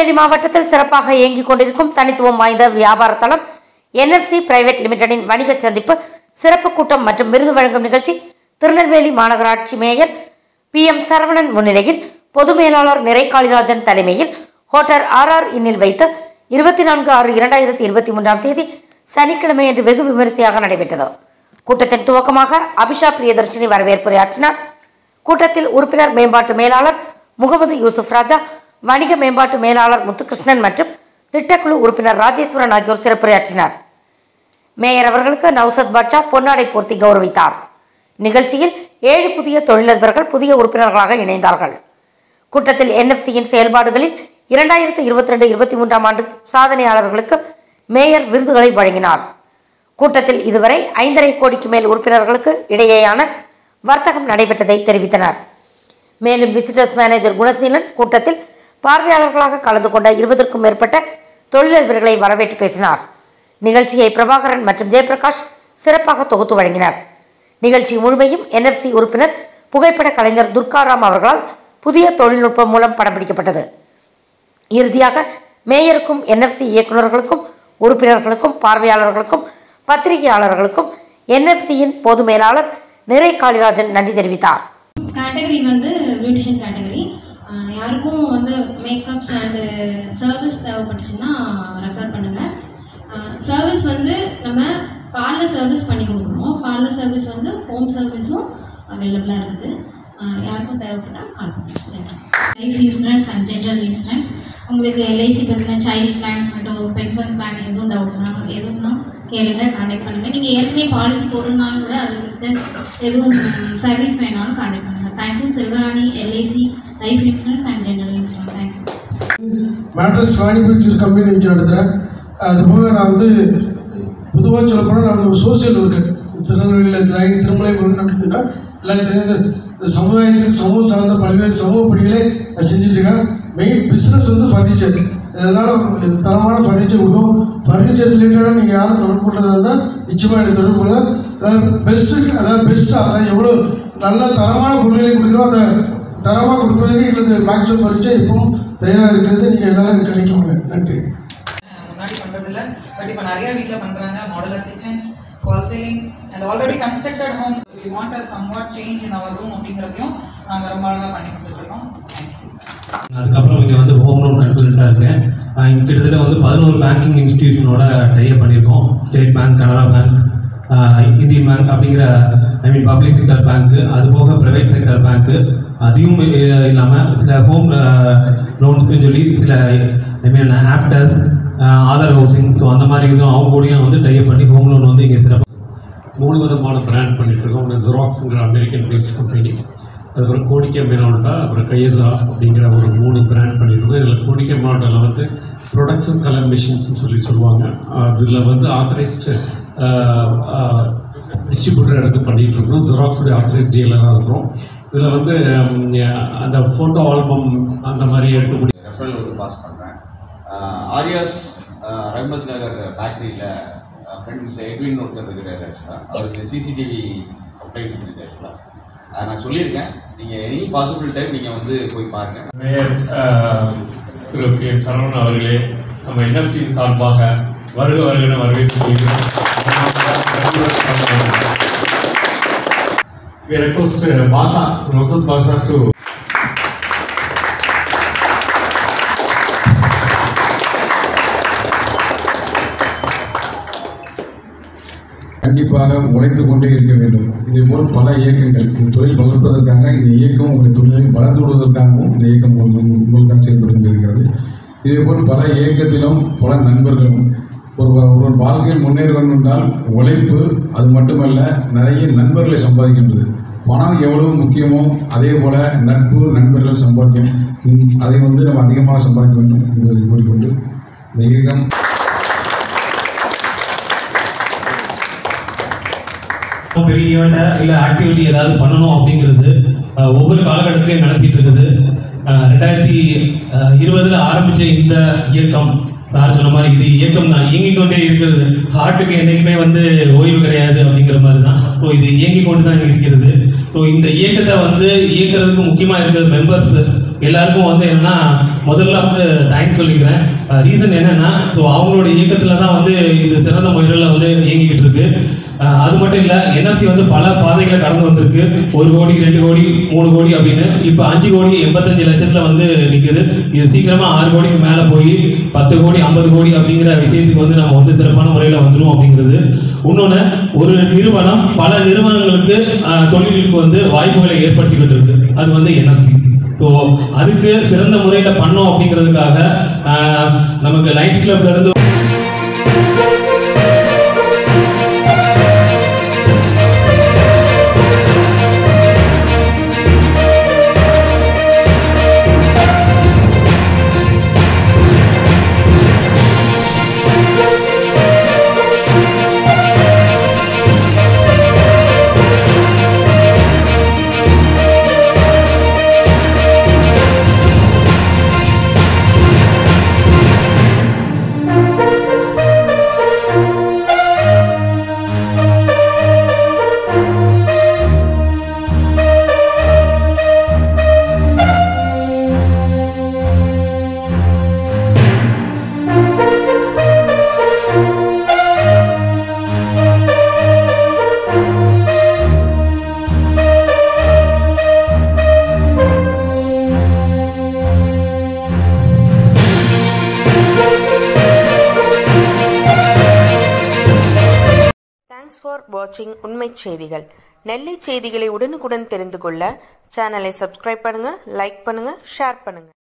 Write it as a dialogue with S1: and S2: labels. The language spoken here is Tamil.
S1: திருநெல்வேலி மாவட்டத்தில் சிறப்பாக இயங்கிக் கொண்டிருக்கும் தனித்துவம் வாய்ந்த வியாபார தளம் என்எஃப்சி பிரைவேட் லிமிடெடின் வணிக சந்திப்பு சிறப்பு கூட்டம் மற்றும் விருது வழங்கும் நிகழ்ச்சி திருநெல்வேலி மாநகராட்சி மேயர் பி எம் சரவணன் முன்னிலையில் பொது மேலாளர் நிறை காளிராஜன் தலைமையில் ஹோட்டல் ஆர்ஆர் இன்னில் வைத்து இருபத்தி நான்கு ஆறு இரண்டாயிரத்தி இருபத்தி மூன்றாம் தேதி சனிக்கிழமை அன்று வெகு விமரிசையாக நடைபெற்றது கூட்டத்தின் துவக்கமாக அபிஷா பிரியதர்ஷினி வரவேற்புரையாற்றினார் கூட்டத்தில் உறுப்பினர் மேம்பாட்டு மேலாளர் முகமது யூசுப் ராஜா வணிக மேம்பாட்டு மேலாளர் முத்துகிருஷ்ணன் மற்றும் திட்டக்குழு உறுப்பினர் ராஜேஸ்வரன் ஆகியோர் சிறப்புரையாற்றினார் மேயர் அவர்களுக்கு நௌசத் பாட்ஷா பொன்னாடை போர்த்தி கௌரவித்தார் நிகழ்ச்சியில் ஏழு புதிய தொழிலதிபர்கள் புதிய உறுப்பினர்களாக இணைந்தார்கள் கூட்டத்தில் என்எஃப்சியின் செயல்பாடுகளில் இரண்டாயிரத்து இருபத்தி ரெண்டு இருபத்தி மூன்றாம் ஆண்டு சாதனையாளர்களுக்கு மேயர் விருதுகளை வழங்கினார் கூட்டத்தில் இதுவரை ஐந்தரை கோடிக்கு மேல் உறுப்பினர்களுக்கு இடையேயான வர்த்தகம் நடைபெற்றதை தெரிவித்தனர் மேலும் விசிட்டர்ஸ் மேனேஜர் குணசீலன் கூட்டத்தில் பார்வையாளர்களாக கலந்து கொண்ட இருபதற்கும் மேற்பட்ட தொழிலதிபர்களை வரவேற்று பேசினார் நிகழ்ச்சியை பிரபாகரன் மற்றும் ஜெயபிரகாஷ் சிறப்பாக தொகுத்து வழங்கினர் நிகழ்ச்சி முழுமையும் என்எஃப்சி உறுப்பினர் புகைப்பட கலைஞர் துர்காராம் அவர்களால் புதிய தொழில்நுட்பம் மூலம் படம் பிடிக்கப்பட்டது இறுதியாக மேயருக்கும் என்எஃப்சி இயக்குநர்களுக்கும் உறுப்பினர்களுக்கும் பார்வையாளர்களுக்கும் பத்திரிகையாளர்களுக்கும் என்எஃப்சியின் பொது மேலாளர் நிறை காளிராஜன் நன்றி தெரிவித்தார்
S2: கேட்டகரி வந்து பியூட்டிஷியன் கேட்டகரி யாருக்கும் வந்து மேக்கப்ஸ் அண்டு சர்வீஸ் தேவைப்பட்டுச்சுன்னா ரெஃபர் பண்ணுங்கள் சர்வீஸ் வந்து நம்ம பார்லர் சர்வீஸ் பண்ணி கொடுக்குறோம் பார்லர் சர்வீஸ் வந்து ஹோம் சர்வீஸும் அவைலபிளாக இருக்குது அஹ் யாருக்கும் தேவைப்பட்டால் கால் பண்ணுங்கள்
S3: life insurance and general insurance உங்களுக்கு எல்ஐசி பற்றின சைல்ட் பிளான் மற்றும் பென்ஷன் பிளான் எதுவும் டவுட்னாலும் எதுவும்னா கேளுங்க காண்டாக்ட் பண்ணுங்கள் நீங்கள் ஏற்கனவே பாலிசி போட்டிருந்தாலும் கூட அது வந்து எதுவும் சர்வீஸ் வேணாலும் காண்டாக்ட் பண்ணுங்கள் thank you Selvarani LIC life insurance and general insurance thank you
S4: mattress manufacture company வச்சு நடத்துகிறேன் அது போக நான் வந்து பொதுவாக சொல்லப்போனால் நான் வந்து ஒரு சோசியல் ஒர்க்கர் திருநெல்வேலியில் லைன் திருமலை ஒர்க் அப்படின்னா எல்லாம் தெரியாத இந்த சமுதாயத்துக்கு சமூகம் சார்ந்த பல்வேறு சமூக பணிகளை நான் செஞ்சுட்டு இருக்கேன் மெயின் பிஸ்னஸ் வந்து ஃபர்னிச்சர் அதனால் தரமான ஃபர்னிச்சர் கொடுக்கும் ஃபர்னிச்சர் ரிலேட்டடாக நீங்கள் யாரும் தொடர்பு கொள்றதா இருந்தால் நிச்சயமாக எனக்கு தொடர்பு கொள்ளலாம் அதாவது பெஸ்ட்டுக்கு அதாவது பெஸ்ட்டாக அதாவது எவ்வளோ நல்ல தரமான பொருட்களை கொடுக்குறோம் அதை தரமாக கொடுப்பதற்கு எங்களது மேக்ஸிமம் ஃபர்னிச்சர் இப்பவும் தயாராக இருக்கிறது நீங்கள் எல்லாரும் கிடைக்கும் நன்றி
S5: முன்னாடி பண்றதில்ல பட் இப்போ நிறைய வீட்டில் பண்றாங்க modular kitchens false ceiling and already constructed home we want a somewhat change in our room அப்படிங்கிறதையும் நாங்கள் ரொம்ப அழகாக பண்ணி கொடுத்துட்ருக்கோம்
S6: அதுக்கப்புறம் இங்கே வந்து ஹோம் லோன் கன்சல்டண்ட்டாக இருக்கேன் நான் இங்க கிட்டத்தட்ட வந்து பதினோரு பேங்கிங் இன்ஸ்டிடியூஷனோட டைப் பண்ணியிருக்கோம் State bank Canara bank Indian bank அப்படிங்கிற ஐ மீன் பப்ளிக் செக்டர் பேங்க்கு அது போக ப்ரைவேட் செக்டர் பேங்க்கு அதையும் இல்லாமல் சில ஹோம் லோன்ஸ்க்குன்னு சொல்லி சில ஐ மீன் ஆப்டர்ஸ் ஆதார் ஹவுசிங் ஸோ அந்த மாதிரி இதுவும் அவங்க கூடயும் வந்து டைப் பண்ணி ஹோம் லோன் வந்து இங்கே சிறப்பாக
S7: மூணு விதமான பிராண்ட் பண்ணிட்டு இருக்கோம் ஒன்று ஜெராக்ஸுங்கிற அமெரிக்கன் பேஸ்ட் கம்பெனி அதுக்கப்புறம் கோடிக்கை மினோல்டா அப்புறம் கையசா அப்படிங்கிற ஒரு மூணு பிராண்ட் பண்ணிட்டு இருக்கோம் இதில் கோடிக்கை மினோல்டாவில் வந்து ப்ரொடக்ஷன் கலர் மிஷின்ஸ்னு சொல்லி சொல்லுவாங்க அதில் வந்து ஆத்தரைஸ்டு டிஸ்ட்ரிபியூட்டர் எடுத்து பண்ணிட்டு இருக்கோம் ஜெராக்ஸுடைய ஆத்தரைஸ் டீலராக இருக்கிறோம் இதில் வந்து ம், அந்த ஃபோட்டோ ஆல்பம் அந்த மாதிரி எடுக்கக்கூடிய
S8: ரெஃபரல் வந்து பாஸ் பண்ணுறேன் ஆரியாஸ் ரஹ்மத் நகர் பேக்கரியில் ஃப்ரெண்ட் மிஸ்டர் எட்வின் ஒருத்தர் இருக்கிறார் ஆக்சுவலாக அவருக்கு சிசிடிவி கம்ப்ளைண்ட்ஸ் இருக்குது ஆக்சுவலாக அதை நான் சொல்லியிருக்கேன் நீங்கள் எனி பாசிபிள் டைம் நீங்கள் வந்து போய் பாருங்கள்
S7: மேயர் ஆஹ், திரு பி எம் சரவணன் அவர்களே நம்ம என்எஃப்சி சார்பாக வருக வருகிற வரவேற்பு செய்கிறோம் We request uh, Basa, Nosat Basa to
S9: கண்டிப்பாக உழைத்து கொண்டே இருக்க வேண்டும் இதேபோல் பல இயக்கங்கள் இந்த தொழில் வளர்ப்பதற்காக இந்த இயக்கம் உங்கள் தொழிலை வளர்த்துவிடுவதற்காகவும் இந்த இயக்கம் உங்களுக்கு- உங்களுக்காக செயல்பட்டு கொண்டிருக்கிறது இதேபோல் பல இயக்கத்திலும் பல நண்பர்களும் ஒரு ஒரு வாழ்க்கையில் முன்னேற வேண்டும் என்றால் உழைப்பு அது மட்டுமல்ல நிறைய நண்பர்களை சம்பாதிக்கின்றது பணம் எவ்வளவு முக்கியமோ அதே போல நட்பு நண்பர்கள் சம்பாத்தியம் ம், அதை வந்து நம்ம அதிகமாக சம்பாதிக்க வேண்டும் என்பதை கூறிக்கொண்டு இந்த இயக்கம்
S6: பெரிய ஈவெண்ட்டாக இல்லை ஆக்டிவிட்டி ஏதாவது பண்ணணும் அப்படிங்கிறது அஹ், ஒவ்வொரு காலகட்டத்திலையும் நடத்திட்டு இருக்குது அஹ், ரெண்டாயிரத்தி அஹ், இருபதுல ஆரம்பிச்ச இந்த இயக்கம் சார் சொன்ன மாதிரி இது இயக்கம் தான் இயங்கிக் கொண்டே இருக்கிறது ஹார்ட்டுக்கு என்றைக்குமே வந்து ஓய்வு கிடையாது அப்படிங்கிற மாதிரி தான் ஸோ இது இயங்கிக் கொண்டு தான் இருக்கிறது ஸோ இந்த இயக்கத்தை வந்து இயக்கிறதுக்கு முக்கியமாக இருக்கிறது மெம்பர்ஸ் எல்லாருக்கும் வந்து என்னன்னா முதல்ல வந்து தேங்க் சொல்லிக்கிறேன் ரீசன் என்னன்னா ஸோ அவங்களோட இயக்கத்தில் தான் வந்து இது சிறந்த முறையில் வந்து இயங்கிக்கிட்டு இருக்கு அஹ் அது மட்டும் இல்லை என்எஃப்சி வந்து பல பாதைகளை கடந்து வந்திருக்கு ஒரு கோடி ரெண்டு கோடி மூணு கோடி அப்படின்னு இப்போ அஞ்சு கோடி எண்பத்தஞ்சு லட்சத்தில் வந்து நிற்குது இது சீக்கிரமாக ஆறு கோடிக்கு மேலே போய் பத்து கோடி ஐம்பது கோடி அப்படிங்கிற விஷயத்துக்கு வந்து நம்ம வந்து சிறப்பான முறையில் வந்துடும் அப்படிங்கிறது இன்னொன்று ஒரு நிறுவனம் பல நிறுவனங்களுக்கு அஹ், தொழிலுக்கு வந்து வாய்ப்புகளை ஏற்படுத்திக்கிட்டு இருக்கு அது வந்து என்எஃப்சி ஸோ அதுக்கு சிறந்த முறையில் பண்ணோம் அப்படிங்கிறதுக்காக அஹ், நமக்கு லைன்ஸ் கிளப்ல இருந்து
S10: தேங்க்ஸ் ஃபார் வாட்சிங் உண்மை செய்திகள் நெல்லை செய்திகளை உடனுக்குடன் தெரிந்து கொள்ள சேனலை சப்ஸ்கிரைப் பண்ணுங்க லைக் பண்ணுங்க ஷேர் பண்ணுங்க